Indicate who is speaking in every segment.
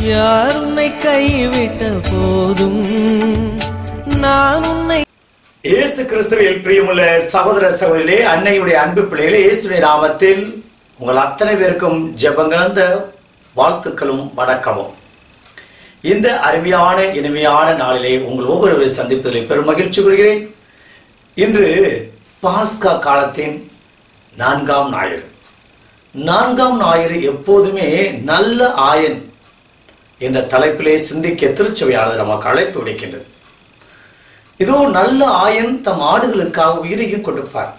Speaker 1: யார் உன்னை கைவிட்ட போதும் நான் உன்னை
Speaker 2: இயேசு கிறிஸ்துவில் பிரியமுள்ள சகோதர சகோதரிகளே அன்னையுடைய அன்பு பிள்ளைகளே இயேசுடைய நாமத்தில் உங்கள் அத்தனை பேருக்கும் ஜெபங்கலந்த வாழ்த்துக்களும் வணக்கமும் இந்த அருமையான இனிமையான நாளிலே உங்கள் ஒவ்வொருவரை சந்திப்பதில் பெரும் மகிழ்ச்சி கொள்கிறேன் இன்று பாஸ்கா காலத்தின் நான்காம் ஞாயிறு நான்காம் ஞாயிறு எப்போதுமே நல்ல ஆயன் என்ற தலைப்பிலே சிந்திக்க திருச்சபையானது நமக்கு அழைப்பு விடுக்கின்றது இதோ நல்ல ஆயன் தம் ஆடுகளுக்காக உயிரையும் கொடுப்பார்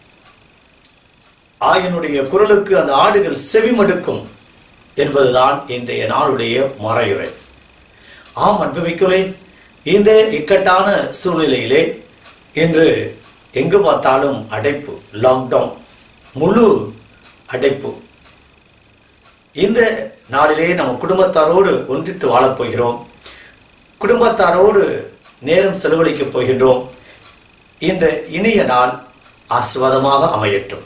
Speaker 2: ஆயனுடைய குரலுக்கு அந்த ஆடுகள் செவிமடுக்கும் என்பதுதான் இன்றைய நாளுடைய மறையுறை ஆம் அன்புமிக்குலே இந்த இக்கட்டான சூழ்நிலையிலே இன்று எங்கு பார்த்தாலும் அடைப்பு லாக்டவுன் முழு அடைப்பு இந்த நாளிலே நம்ம குடும்பத்தாரோடு ஒன்றித்து வாழப் போகிறோம் குடும்பத்தாரோடு நேரம் செலவழிக்கப் போகின்றோம் இந்த இனிய நாள் ஆசிர்வாதமாக அமையட்டும்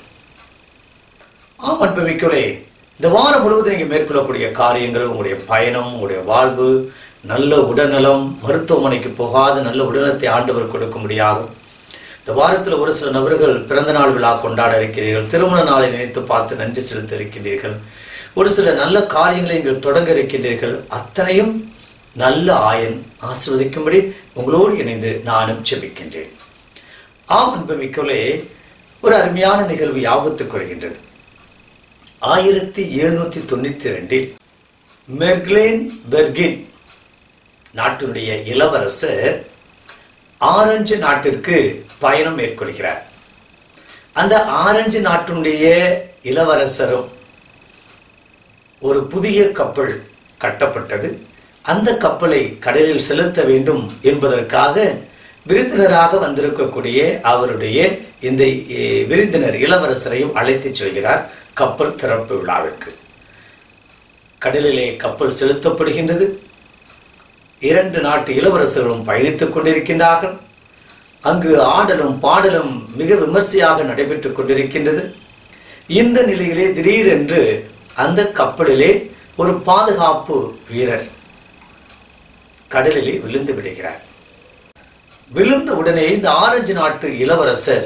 Speaker 2: ஆம் அன்புமிக்கலே இந்த வாரம் முழுவதும் நீங்கள் மேற்கொள்ளக்கூடிய காரியங்கள் உங்களுடைய பயணம் உங்களுடைய வாழ்வு நல்ல உடல்நலம் மருத்துவமனைக்கு போகாத நல்ல உடல்நலத்தை ஆண்டவர் கொடுக்க முடியாகும் இந்த வாரத்தில் ஒரு சில நபர்கள் பிறந்த நாள் விழா கொண்டாட இருக்கிறீர்கள் திருமண நாளை நினைத்து பார்த்து நன்றி செலுத்த இருக்கின்றீர்கள் ஒரு சில நல்ல காரியங்களை நீங்கள் தொடங்க இருக்கின்றீர்கள் அத்தனையும் நல்ல ஆயன் ஆசிர்வதிக்கும்படி உங்களோடு இணைந்து நானும் செபிக்கின்றேன் ஆம் அன்புமிக்கோலே ஒரு அருமையான நிகழ்வு யாபத்துக்கு வருகின்றது ஆயிரத்தி எழுநூத்தி தொண்ணூத்தி ரெண்டில் மெர்க்லேன் பெர்கின் நாட்டினுடைய இளவரசர் ஆரஞ்சு நாட்டிற்கு பயணம் மேற்கொள்கிறார் அந்த ஆரஞ்சு நாட்டினுடைய இளவரசரும் ஒரு புதிய கப்பல் கட்டப்பட்டது அந்த கப்பலை கடலில் செலுத்த வேண்டும் என்பதற்காக விருந்தினராக வந்திருக்கக்கூடிய அவருடைய இந்த எ, விருந்தினர் இளவரசரையும் அழைத்துச் செல்கிறார் கப்பல் திறப்பு விழாவிற்கு கடலிலே கப்பல் செலுத்தப்படுகின்றது இரண்டு நாட்டு இளவரசர்களும் பயணித்துக் கொண்டிருக்கின்றார்கள் அங்கு ஆடலும் பாடலும் மிக விமர்சையாக நடைபெற்றுக் கொண்டிருக்கின்றது இந்த நிலையிலே திடீரென்று அந்த கப்பலிலே ஒரு பாதுகாப்பு வீரர் கடலிலே விழுந்து விடுகிறார் விழுந்த உடனே இந்த ஆரஞ்சு நாட்டு இளவரசர்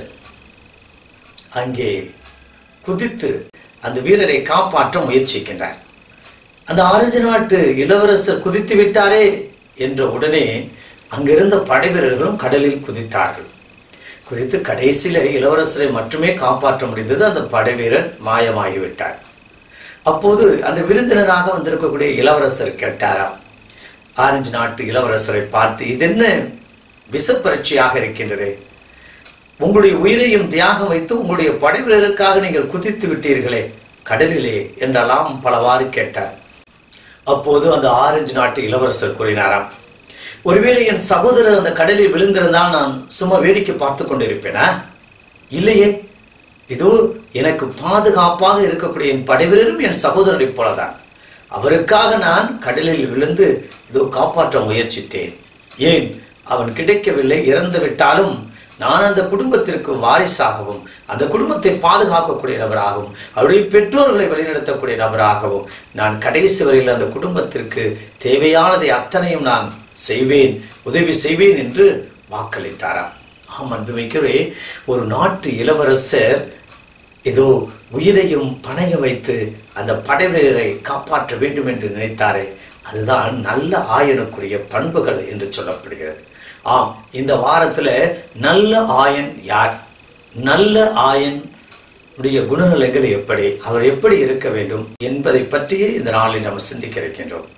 Speaker 2: அங்கே குதித்து அந்த வீரரை காப்பாற்ற முயற்சிக்கின்றார் அந்த ஆரஞ்சு நாட்டு இளவரசர் குதித்து விட்டாரே என்ற உடனே அங்கிருந்த படை வீரர்களும் கடலில் குதித்தார்கள் குதித்து கடைசியில இளவரசரை மட்டுமே காப்பாற்ற முடிந்தது அந்த படை வீரர் மாயமாகிவிட்டார் அப்போது அந்த விருந்தினராக வந்திருக்கக்கூடிய இளவரசர் கேட்டாராம் ஆரஞ்சு நாட்டு இளவரசரை பார்த்து இது என்ன விஷப்பரட்சியாக இருக்கின்றதே உங்களுடைய உயிரையும் தியாகம் வைத்து உங்களுடைய படை வீரருக்காக நீங்கள் குதித்து விட்டீர்களே கடலிலே என்றெல்லாம் பலவாறு கேட்டார் அப்போது அந்த ஆரஞ்சு நாட்டு இளவரசர் கூறினாராம் ஒருவேளை என் சகோதரர் அந்த கடலில் விழுந்திருந்தால் நான் சும்மா வேடிக்கை பார்த்து கொண்டிருப்பேனா இல்லையே இதோ எனக்கு பாதுகாப்பாக இருக்கக்கூடிய என் படைவீரரும் என் சகோதரரைப் போலதான் அவருக்காக நான் கடலில் விழுந்து இதோ காப்பாற்ற முயற்சித்தேன் ஏன் அவன் கிடைக்கவில்லை இறந்து விட்டாலும் நான் அந்த குடும்பத்திற்கு வாரிசாகவும் அந்த குடும்பத்தை பாதுகாக்கக்கூடிய நபராகவும் அவருடைய பெற்றோர்களை வழிநடத்தக்கூடிய நபராகவும் நான் கடைசி வரையில் அந்த குடும்பத்திற்கு தேவையானதை அத்தனையும் நான் செய்வேன் உதவி செய்வேன் என்று வாக்களித்தாராம் ஆம் அன்புமிக்கவே ஒரு நாட்டு இளவரசர் ஏதோ உயிரையும் பணைய வைத்து அந்த படைவீரரை காப்பாற்ற வேண்டும் என்று நினைத்தாரே அதுதான் நல்ல ஆயனுக்குரிய பண்புகள் என்று சொல்லப்படுகிறது ஆம் இந்த வாரத்துல நல்ல ஆயன் யார் நல்ல ஆயன் உடைய குணநலங்கள் எப்படி அவர் எப்படி இருக்க வேண்டும் என்பதை பற்றியே இந்த நாளில் நாம் சிந்திக்க இருக்கின்றோம்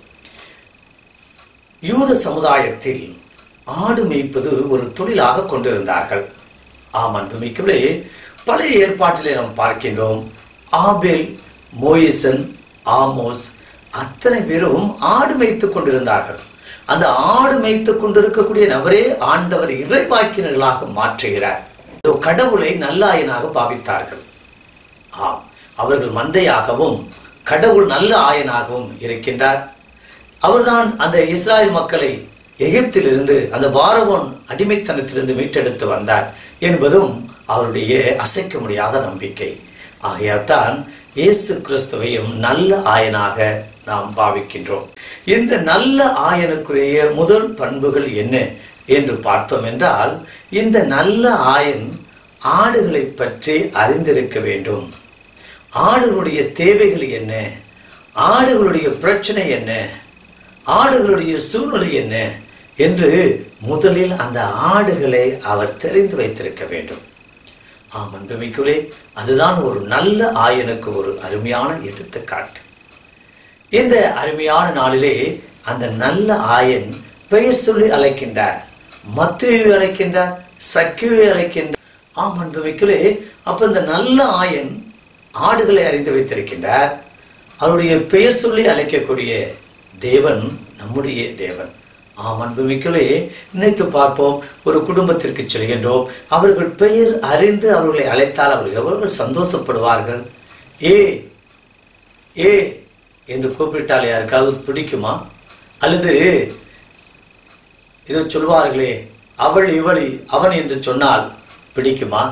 Speaker 2: யூத சமுதாயத்தில் ஆடு மேய்ப்பது ஒரு தொழிலாக கொண்டிருந்தார்கள் ஆம் அன்புமிக்கவே பழைய ஏற்பாட்டிலே நாம் பார்க்கின்றோம் ஆபேல் மோயிசன் ஆமோஸ் அத்தனை பேரும் ஆடு மேய்த்துக் கொண்டிருந்தார்கள் அந்த ஆடு மேய்த்துக் கொண்டிருக்கக்கூடிய நபரே ஆண்டவர் இறைவாக்கினர்களாக மாற்றுகிறார் இதோ கடவுளை நல்லாயனாக பாவித்தார்கள் ஆம் அவர்கள் மந்தையாகவும் கடவுள் நல்ல ஆயனாகவும் இருக்கின்றார் அவர்தான் அந்த இஸ்ராயல் மக்களை எகிப்திலிருந்து அந்த பாரவோன் அடிமைத்தனத்திலிருந்து மீட்டெடுத்து வந்தார் என்பதும் அவருடைய அசைக்க முடியாத நம்பிக்கை ஆகையால் தான் இயேசு கிறிஸ்துவையும் நல்ல ஆயனாக நாம் பாவிக்கின்றோம் இந்த நல்ல ஆயனுக்குரிய முதல் பண்புகள் என்ன என்று பார்த்தோம் என்றால் இந்த நல்ல ஆயன் ஆடுகளை பற்றி அறிந்திருக்க வேண்டும் ஆடுகளுடைய தேவைகள் என்ன ஆடுகளுடைய பிரச்சனை என்ன ஆடுகளுடைய சூழ்நிலை என்ன என்று முதலில் அந்த ஆடுகளை அவர் தெரிந்து வைத்திருக்க வேண்டும் ஆம் அன்புமிக்குலே அதுதான் ஒரு நல்ல ஆயனுக்கு ஒரு அருமையான எடுத்துக்காட்டு இந்த அருமையான நாளிலே அந்த நல்ல ஆயன் பெயர் சொல்லி அழைக்கின்றார் மத்துவை அழைக்கின்றார் சக்கியை அழைக்கின்றார் ஆம் அன்புமிக்குலே அப்ப இந்த நல்ல ஆயன் ஆடுகளை அறிந்து வைத்திருக்கின்றார் அவருடைய பெயர் சொல்லி அழைக்கக்கூடிய தேவன் நம்முடைய தேவன் ஆம் அன்புமிக்கலே நினைத்து பார்ப்போம் ஒரு குடும்பத்திற்கு செல்கின்றோம் அவர்கள் பெயர் அறிந்து அவர்களை அழைத்தால் அவர்கள் எவ்வளவு சந்தோஷப்படுவார்கள் ஏ ஏ என்று கூப்பிட்டால் யாருக்காவது பிடிக்குமா அல்லது இதோ சொல்வார்களே அவள் இவள் அவன் என்று சொன்னால் பிடிக்குமா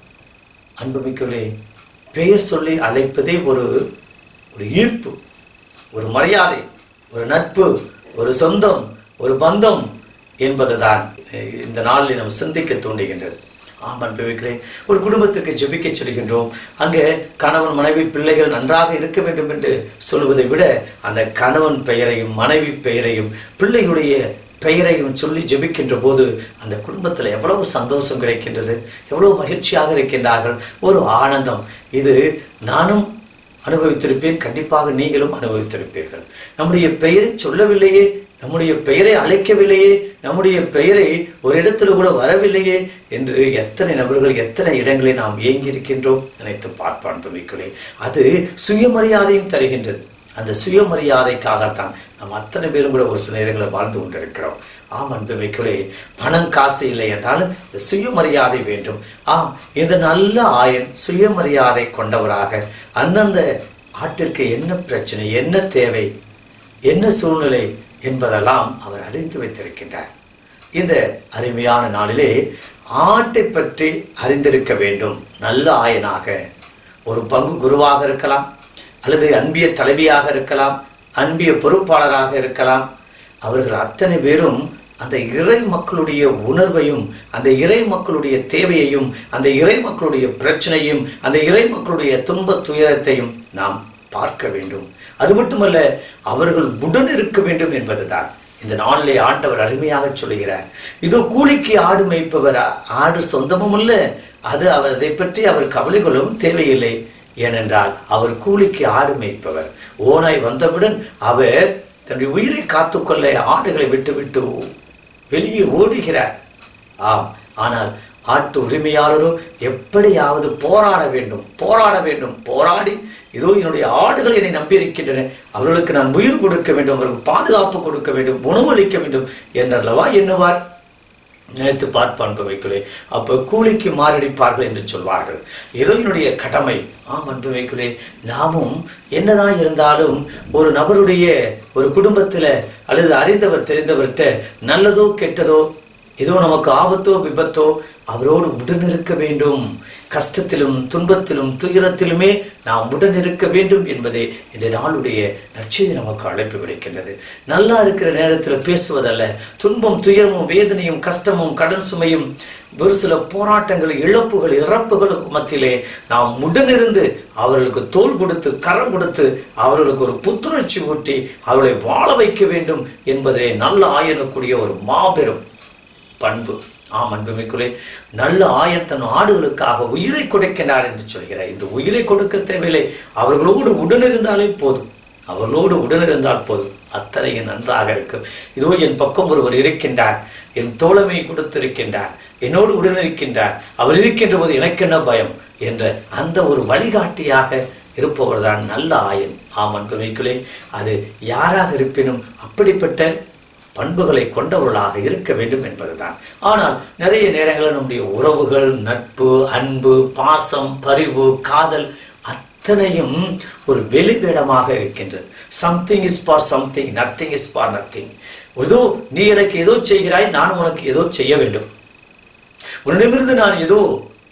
Speaker 2: அன்புமிக்கலே பெயர் சொல்லி அழைப்பதே ஒரு ஒரு ஈர்ப்பு ஒரு மரியாதை ஒரு நட்பு ஒரு சொந்தம் ஒரு பந்தம் என்பதுதான் இந்த நாளில் நாம் சிந்திக்க தூண்டுகின்றது ஆம் அன்புமிக்கிறே ஒரு குடும்பத்திற்கு ஜெபிக்க செல்கின்றோம் அங்கே கணவன் மனைவி பிள்ளைகள் நன்றாக இருக்க வேண்டும் என்று சொல்வதை விட அந்த கணவன் பெயரையும் மனைவி பெயரையும் பிள்ளைகளுடைய பெயரையும் சொல்லி ஜெபிக்கின்ற போது அந்த குடும்பத்தில் எவ்வளவு சந்தோஷம் கிடைக்கின்றது எவ்வளவு மகிழ்ச்சியாக இருக்கின்றார்கள் ஒரு ஆனந்தம் இது நானும் அனுபவித்திருப்பேன் கண்டிப்பாக நீங்களும் அனுபவித்திருப்பீர்கள் நம்முடைய பெயரை சொல்லவில்லையே நம்முடைய பெயரை அழைக்கவில்லையே நம்முடைய பெயரை ஒரு இடத்துல கூட வரவில்லையே என்று எத்தனை நபர்கள் எத்தனை இடங்களை நாம் ஏங்கி இருக்கின்றோம் நினைத்து பார்ப்பான் பமிக்குள்ளே அது சுயமரியாதையும் தருகின்றது அந்த சுயமரியாதைக்காகத்தான் நாம் அத்தனை பேரும் கூட ஒரு சில நேரங்களில் வாழ்ந்து கொண்டிருக்கிறோம் ஆம் அன்புமிக்குள்ளே பணம் காசு இல்லை என்றாலும் இந்த சுயமரியாதை வேண்டும் ஆம் இந்த நல்ல ஆயன் சுயமரியாதை கொண்டவராக அந்தந்த ஆட்டிற்கு என்ன பிரச்சனை என்ன தேவை என்ன சூழ்நிலை என்பதெல்லாம் அவர் அறிந்து வைத்திருக்கின்றார் இந்த அருமையான நாளிலே ஆட்டை பற்றி அறிந்திருக்க வேண்டும் நல்ல ஆயனாக ஒரு பங்கு குருவாக இருக்கலாம் அல்லது அன்பிய தலைவியாக இருக்கலாம் அன்பிய பொறுப்பாளராக இருக்கலாம் அவர்கள் அத்தனை பேரும் அந்த இறை மக்களுடைய உணர்வையும் அந்த இறை மக்களுடைய தேவையையும் அந்த இறை மக்களுடைய பிரச்சனையும் அந்த இறை மக்களுடைய துன்ப துயரத்தையும் நாம் பார்க்க வேண்டும் அது மட்டுமல்ல அவர்கள் உடன் இருக்க வேண்டும் என்பதுதான் இந்த நாளிலே ஆண்டவர் அருமையாக சொல்கிறார் இதோ கூலிக்கு ஆடு மேய்ப்பவர் ஆடு சொந்தமும் அல்ல அது அவர் அதை பற்றி அவர் கவலை கொள்ளவும் தேவையில்லை ஏனென்றால் அவர் கூலிக்கு ஆடு மேய்ப்பவர் ஓனாய் வந்தவுடன் அவர் தன்னுடைய உயிரை காத்துக்கொள்ள ஆடுகளை விட்டு விட்டு வெளியே ஓடுகிறார் ஆம் ஆனால் ஆட்டு உரிமையாளரோ எப்படியாவது போராட வேண்டும் போராட வேண்டும் போராடி இதோ என்னுடைய ஆடுகள் என்னை நம்பியிருக்கின்றன அவர்களுக்கு நான் உயிர் கொடுக்க வேண்டும் அவர்களுக்கு பாதுகாப்பு கொடுக்க வேண்டும் உணவளிக்க வேண்டும் என்றல்லவா எண்ணுவார் நினைத்து பார்ப்பான் வைக்குலே அப்போ கூலிக்கு மாரடிப்பார்கள் என்று சொல்வார்கள் ஏதோ என்னுடைய கடமை ஆம் அன்பு வைக்குலே நாமும் என்னதான் இருந்தாலும் ஒரு நபருடைய ஒரு குடும்பத்தில் அல்லது அறிந்தவர் தெரிந்தவர்கிட்ட நல்லதோ கெட்டதோ ஏதோ நமக்கு ஆபத்தோ விபத்தோ அவரோடு உடனிருக்க வேண்டும் கஷ்டத்திலும் துன்பத்திலும் துயரத்திலுமே நாம் உடனிருக்க வேண்டும் என்பதே இந்த நாளுடைய நற்செய்தி நமக்கு அழைப்பு விடுக்கின்றது நல்லா இருக்கிற நேரத்தில் பேசுவதல்ல துன்பம் துயரமும் வேதனையும் கஷ்டமும் கடன் சுமையும் ஒரு சில போராட்டங்கள் இழப்புகள் இறப்புகளுக்கு மத்தியிலே நாம் உடனிருந்து அவர்களுக்கு தோல் கொடுத்து கரம் கொடுத்து அவர்களுக்கு ஒரு புத்துணர்ச்சி ஊட்டி அவர்களை வாழ வைக்க வேண்டும் என்பதே நல்ல ஆயனக்கூடிய ஒரு மாபெரும் பண்பு ஆம் அன்புமிக்குள்ளே நல்ல ஆயன் தன் ஆடுகளுக்காக உயிரை கொடுக்கின்றார் என்று சொல்கிறார் இந்த உயிரை கொடுக்க தேவையில்லை அவர்களோடு உடனிருந்தாலே போதும் அவர்களோடு உடனிருந்தால் போதும் அத்தனையும் நன்றாக இருக்கும் இதோ என் பக்கம் ஒருவர் இருக்கின்றார் என் தோழமை கொடுத்திருக்கின்றார் என்னோடு உடனிருக்கின்றார் அவர் இருக்கின்ற போது எனக்கு என்ன பயம் என்ற அந்த ஒரு வழிகாட்டியாக இருப்பவர் தான் நல்ல ஆயன் ஆம் அன்புமிக்குள்ளே அது யாராக இருப்பினும் அப்படிப்பட்ட பண்புகளை கொண்டவர்களாக இருக்க வேண்டும் என்பதுதான் ஆனால் நிறைய நேரங்களில் நம்முடைய உறவுகள் நட்பு அன்பு பாசம் பரிவு காதல் அத்தனையும் ஒரு வெளிவேடமாக இருக்கின்றது something is for something nothing is for nothing ஏதோ நீ எனக்கு ஏதோ செய்கிறாய் நான் உனக்கு ஏதோ செய்ய வேண்டும் உன்னிடமிருந்து நான் ஏதோ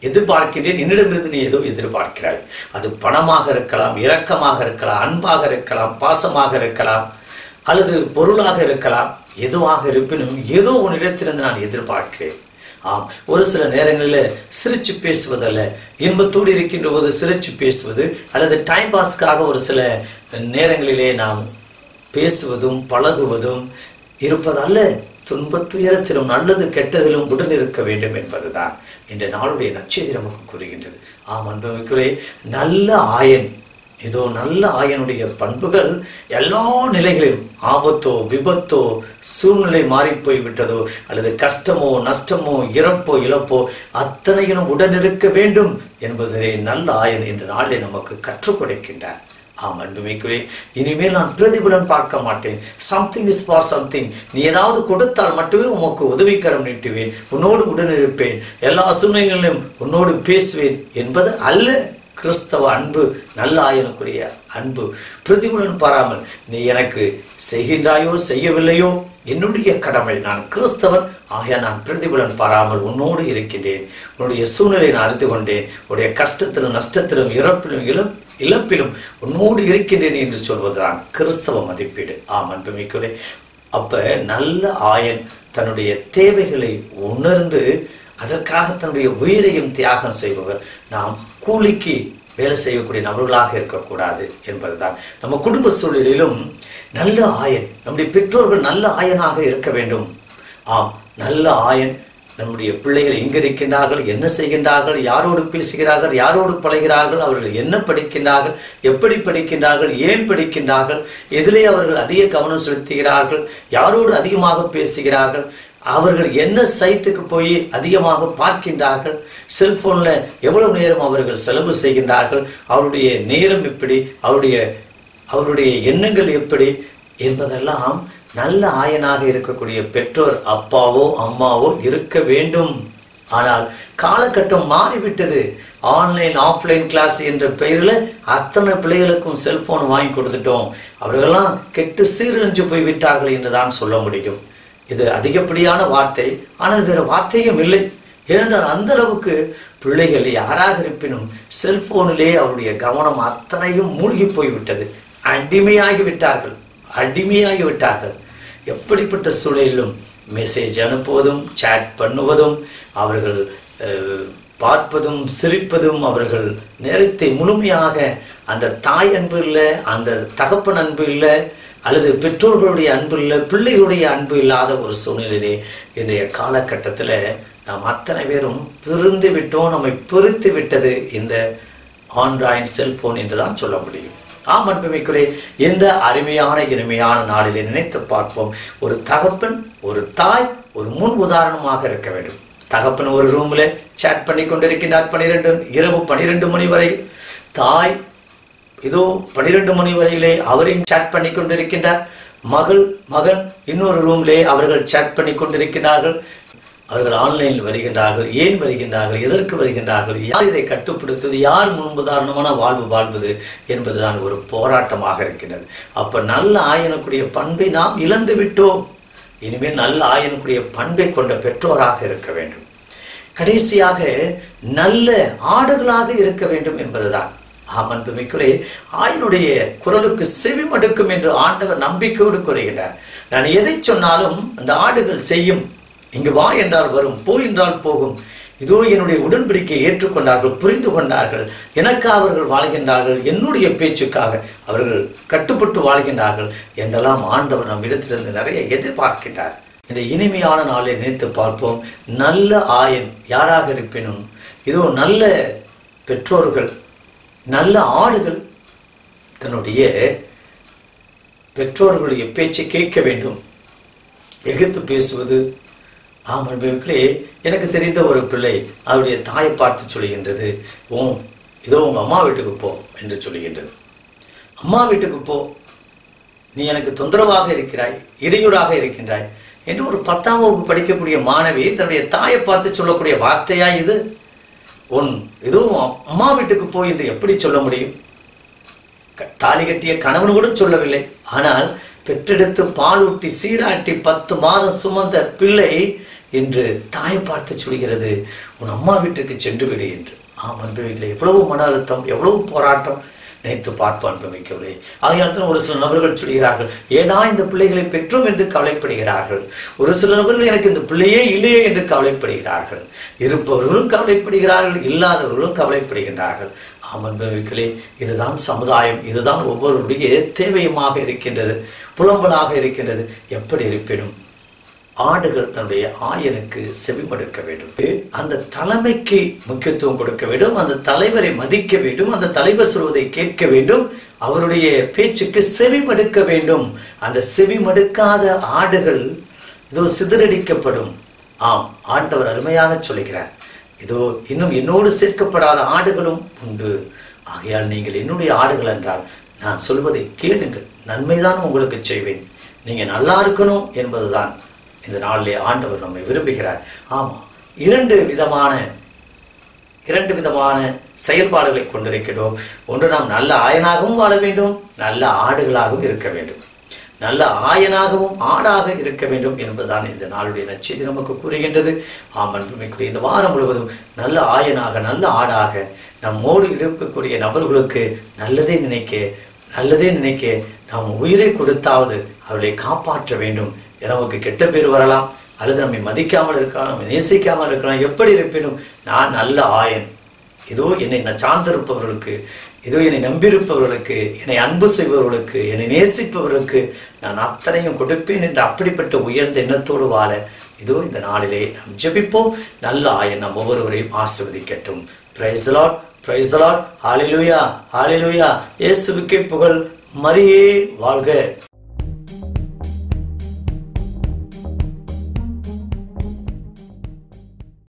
Speaker 2: எதிர்பார்க்கின்றேன் என்னிடமிருந்து நீ ஏதோ எதிர்பார்க்கிறாய் அது பணமாக இருக்கலாம் இரக்கமாக இருக்கலாம் அன்பாக இருக்கலாம் பாசமாக இருக்கலாம் அல்லது பொருளாக இருக்கலாம் எதுவாக இருப்பினும் ஏதோ உன்னிடத்திலிருந்து நான் எதிர்பார்க்கிறேன் ஆம் ஒரு சில நேரங்களில் சிரிச்சு பேசுவதல்ல இன்பத்தோடு இருக்கின்ற போது சிரிச்சு பேசுவது அல்லது டைம் பாஸ்க்காக ஒரு சில நேரங்களிலே நாம் பேசுவதும் பழகுவதும் இருப்பதல்ல துன்பத் துயரத்திலும் நல்லது கெட்டதிலும் உடன் இருக்க வேண்டும் என்பதுதான் இந்த நாளுடைய நற்செய்தி நமக்கு கூறுகின்றது ஆம் அன்புமிக்குரே நல்ல ஆயன் இதோ நல்ல ஆயனுடைய பண்புகள் எல்லா நிலைகளிலும் ஆபத்தோ விபத்தோ சூழ்நிலை மாறிப்போய் விட்டதோ அல்லது கஷ்டமோ நஷ்டமோ இறப்போ இழப்போ அத்தனையிலும் உடன் இருக்க வேண்டும் என்பதை நல்ல ஆயன் இந்த நாளில் நமக்கு கற்றுக் கொடுக்கின்றார் ஆம் அன்புமிக்குரே இனிமேல் நான் பிரதிபலன் பார்க்க மாட்டேன் சம்திங் இஸ் ஃபார் சம்திங் நீ ஏதாவது கொடுத்தால் மட்டுமே உமக்கு உதவிக்கரம் நீட்டுவேன் உன்னோடு உடன் இருப்பேன் எல்லா சூழ்நிலைகளிலும் உன்னோடு பேசுவேன் என்பது அல்ல கிறிஸ்தவ அன்பு நல்ல ஆயனுக்குரிய அன்பு பிரதிபலன் பாராமல் நீ எனக்கு செய்கின்றாயோ செய்யவில்லையோ என்னுடைய கடமை நான் கிறிஸ்தவன் ஆகிய நான் பிரதிபலன் பாராமல் உன்னோடு இருக்கின்றேன் உன்னுடைய சூழ்நிலை நான் அறிந்து கொண்டேன் உன்னுடைய கஷ்டத்திலும் நஷ்டத்திலும் இறப்பிலும் இழப் இழப்பிலும் உன்னோடு இருக்கின்றேன் என்று சொல்வதுதான் கிறிஸ்தவ மதிப்பீடு ஆம் அன்புமிக்குரே அப்ப நல்ல ஆயன் தன்னுடைய தேவைகளை உணர்ந்து அதற்காக தன்னுடைய உயிரையும் தியாகம் செய்பவர் நாம் கூலிக்கு வேலை செய்யக்கூடிய நபர்களாக இருக்கக்கூடாது என்பதுதான் நம்ம குடும்ப சூழலிலும் நல்ல ஆயன் நம்முடைய பெற்றோர்கள் நல்ல ஆயனாக இருக்க வேண்டும் ஆம் நல்ல ஆயன் நம்முடைய பிள்ளைகள் எங்க இருக்கின்றார்கள் என்ன செய்கின்றார்கள் யாரோடு பேசுகிறார்கள் யாரோடு பழகிறார்கள் அவர்கள் என்ன படிக்கின்றார்கள் எப்படி படிக்கின்றார்கள் ஏன் படிக்கின்றார்கள் எதிலே அவர்கள் அதிக கவனம் செலுத்துகிறார்கள் யாரோடு அதிகமாக பேசுகிறார்கள் அவர்கள் என்ன சைட்டுக்கு போய் அதிகமாக பார்க்கின்றார்கள் செல்போன்ல எவ்வளவு நேரம் அவர்கள் செலவு செய்கின்றார்கள் அவருடைய நேரம் எப்படி அவருடைய அவருடைய எண்ணங்கள் எப்படி என்பதெல்லாம் நல்ல ஆயனாக இருக்கக்கூடிய பெற்றோர் அப்பாவோ அம்மாவோ இருக்க வேண்டும் ஆனால் காலகட்டம் மாறிவிட்டது ஆன்லைன் ஆஃப்லைன் கிளாஸ் என்ற பெயரில் அத்தனை பிள்ளைகளுக்கும் செல்போன் வாங்கி கொடுத்துட்டோம் அவர்களெல்லாம் கெட்டு சீரழிஞ்சு போய் விட்டார்கள் என்றுதான் சொல்ல முடியும் இது அதிகப்படியான வார்த்தை ஆனால் வேறு வார்த்தையும் இல்லை ஏனென்றால் அந்த அளவுக்கு பிள்ளைகள் யாராக இருப்பினும் செல்போனிலே அவருடைய கவனம் அத்தனையும் மூழ்கி போய்விட்டது அடிமையாகி விட்டார்கள் அடிமையாகி விட்டார்கள் எப்படிப்பட்ட சூழலிலும் மெசேஜ் அனுப்புவதும் சேட் பண்ணுவதும் அவர்கள் அஹ், பார்ப்பதும் சிரிப்பதும் அவர்கள் நேரத்தை முழுமையாக அந்த தாய் அன்பு இல்லை அந்த தகப்பன் அன்பு இல்லை அல்லது பெற்றோர்களுடைய அன்பு இல்லை பிள்ளைகளுடைய அன்பு இல்லாத ஒரு சூழ்நிலையிலே இன்றைய காலகட்டத்தில் நாம் அத்தனை பேரும் பிரிந்து விட்டோம் நம்மை பிரித்து விட்டது இந்த ஆண்ட்ராய்டு செல்போன் என்று தான் சொல்ல முடியும் ஆம் அன்புமிக்குரே இந்த அருமையான இனிமையான நாளிலே நினைத்து பார்ப்போம் ஒரு தகப்பன் ஒரு தாய் ஒரு முன் உதாரணமாக இருக்க வேண்டும் தகப்பன் ஒரு ரூம்ல சேட் பண்ணி கொண்டிருக்கின்றார் பனிரெண்டு இரவு பனிரெண்டு மணி வரை தாய் இதோ பனிரெண்டு மணி வரையிலே அவரையும் சேட் பண்ணி கொண்டிருக்கின்றார் மகள் மகன் இன்னொரு ரூம்லே அவர்கள் சேட் பண்ணி கொண்டிருக்கிறார்கள் அவர்கள் ஆன்லைனில் வருகின்றார்கள் ஏன் வருகின்றார்கள் எதற்கு வருகின்றார்கள் யார் இதை கட்டுப்படுத்துவது யார் முன்புதாரணமான வாழ்வு வாழ்வது என்பதுதான் ஒரு போராட்டமாக இருக்கின்றது அப்ப நல்ல ஆயனுக்குரிய பண்பை நாம் இழந்து விட்டோம் இனிமேல் நல்ல ஆயனுக்குரிய பண்பை கொண்ட பெற்றோராக இருக்க வேண்டும் கடைசியாக நல்ல ஆடுகளாக இருக்க வேண்டும் என்பதுதான் ஆமன்பு மிக்குளே ஆயனுடைய குரலுக்கு செவி மடுக்கும் என்று ஆண்டவர் நம்பிக்கையோடு கூறுகிறார் நான் எதை சொன்னாலும் அந்த ஆடுகள் செய்யும் இங்கு வா என்றால் வரும் போ என்றால் போகும் இதோ என்னுடைய உடன்படிக்கையை ஏற்றுக்கொண்டார்கள் புரிந்து கொண்டார்கள் எனக்கு அவர்கள் வாழ்கின்றார்கள் என்னுடைய பேச்சுக்காக அவர்கள் கட்டுப்பட்டு வாழ்கின்றார்கள் என்றெல்லாம் ஆண்டவர் நம் இடத்திலிருந்து நிறைய எதிர்பார்க்கின்றார் இந்த இனிமையான நாளை நினைத்து பார்ப்போம் நல்ல ஆயன் யாராக இருப்பினும் இதோ நல்ல பெற்றோர்கள் நல்ல ஆடுகள் தன்னுடைய பெற்றோர்களுடைய பேச்சை கேட்க வேண்டும் எதிர்த்து பேசுவது ஆமன்பர்களே எனக்கு தெரிந்த ஒரு பிள்ளை அவருடைய தாயை பார்த்து சொல்லுகின்றது ஓ இதோ உங்க அம்மா வீட்டுக்கு போ என்று சொல்லுகின்றது அம்மா வீட்டுக்கு போ நீ எனக்கு தொந்தரவாக இருக்கிறாய் இடையூறாக இருக்கின்றாய் என்று ஒரு பத்தாம் வகுப்பு படிக்கக்கூடிய மாணவி தன்னுடைய தாயை பார்த்து சொல்லக்கூடிய வார்த்தையா இது உன் இதோ உன் அம்மா வீட்டுக்கு போ என்று எப்படி சொல்ல முடியும் க- தாலி கட்டிய கணவன் கூட சொல்லவில்லை ஆனால் பெற்றெடுத்து பால் ஊட்டி சீராட்டி பத்து மாதம் சுமந்த பிள்ளை என்று தாயை பார்த்து சொல்கிறது உன் அம்மா வீட்டுக்கு சென்று விடு என்று ஆம் அன்புகளே எவ்வளவு மன அழுத்தம் எவ்வளவு போராட்டம் நினைத்து பார்ப்பு அனுபவிக்கவில்லை ஆகையால் தான் ஒரு சில நபர்கள் சொல்கிறார்கள் ஏனா இந்த பிள்ளைகளை பெற்றோம் என்று கவலைப்படுகிறார்கள் ஒரு சில நபர்கள் எனக்கு இந்த பிள்ளையே இல்லையே என்று கவலைப்படுகிறார்கள் இருப்பவர்களும் கவலைப்படுகிறார்கள் இல்லாதவர்களும் கவலைப்படுகின்றார்கள் ஆம் அன்புகளே இதுதான் சமுதாயம் இதுதான் ஒவ்வொருடைய தேவையுமாக இருக்கின்றது புலம்பலாக இருக்கின்றது எப்படி இருப்பினும் ஆடுகள் தன்னுடைய ஆயனுக்கு செவிமடுக்க வேண்டும் அந்த தலைமைக்கு முக்கியத்துவம் கொடுக்க வேண்டும் அந்த தலைவரை மதிக்க வேண்டும் அந்த தலைவர் சொல்வதை கேட்க வேண்டும் அவருடைய பேச்சுக்கு செவிமடுக்க வேண்டும் அந்த செவிமடுக்காத ஆடுகள் இதோ சிதறடிக்கப்படும் ஆம் ஆண்டவர் அருமையாக சொல்லுகிறார் இதோ இன்னும் என்னோடு சேர்க்கப்படாத ஆடுகளும் உண்டு ஆகையால் நீங்கள் என்னுடைய ஆடுகள் என்றால் நான் சொல்வதை கேளுங்கள் நன்மைதான் உங்களுக்கு செய்வேன் நீங்க நல்லா இருக்கணும் என்பதுதான் இந்த நாளிலே ஆண்டவர் நம்மை விரும்புகிறார் ஆமா இரண்டு விதமான இரண்டு விதமான செயல்பாடுகளை கொண்டிருக்கிறோம் ஒன்று நாம் நல்ல ஆயனாகவும் வாழ வேண்டும் நல்ல ஆடுகளாகவும் இருக்க வேண்டும் நல்ல ஆயனாகவும் ஆடாக இருக்க வேண்டும் என்பதுதான் இந்த நாளுடைய நச்செய்தி நமக்கு கூறுகின்றது ஆம் அன்புமிக்குரிய இந்த வாரம் முழுவதும் நல்ல ஆயனாக நல்ல ஆடாக நம்மோடு இருக்கக்கூடிய நபர்களுக்கு நல்லதே நினைக்க நல்லதே நினைக்க நாம் உயிரை கொடுத்தாவது அவர்களை காப்பாற்ற வேண்டும் நமக்கு கெட்ட பேர் வரலாம் அல்லது நம்மை மதிக்காமல் இருக்கலாம் நம்மை நேசிக்காமல் இருக்கலாம் எப்படி இருப்பினும் நான் நல்ல ஆயன் இதோ என்னை நான் சார்ந்திருப்பவர்களுக்கு இதோ என்னை நம்பியிருப்பவர்களுக்கு என்னை அன்பு செய்பவர்களுக்கு என்னை நேசிப்பவர்களுக்கு நான் அத்தனையும் கொடுப்பேன் என்று அப்படிப்பட்ட உயர்ந்த எண்ணத்தோடு வாழ இதோ இந்த நாளிலே நாம் ஜெபிப்போம் நல்ல ஆயன் நம் ஒவ்வொருவரையும் ஆசிர்வதிக்கட்டும் praise the Lord praise the Lord hallelujah hallelujah இயேசுவுக்கே புகழ் மரியே வாழ்க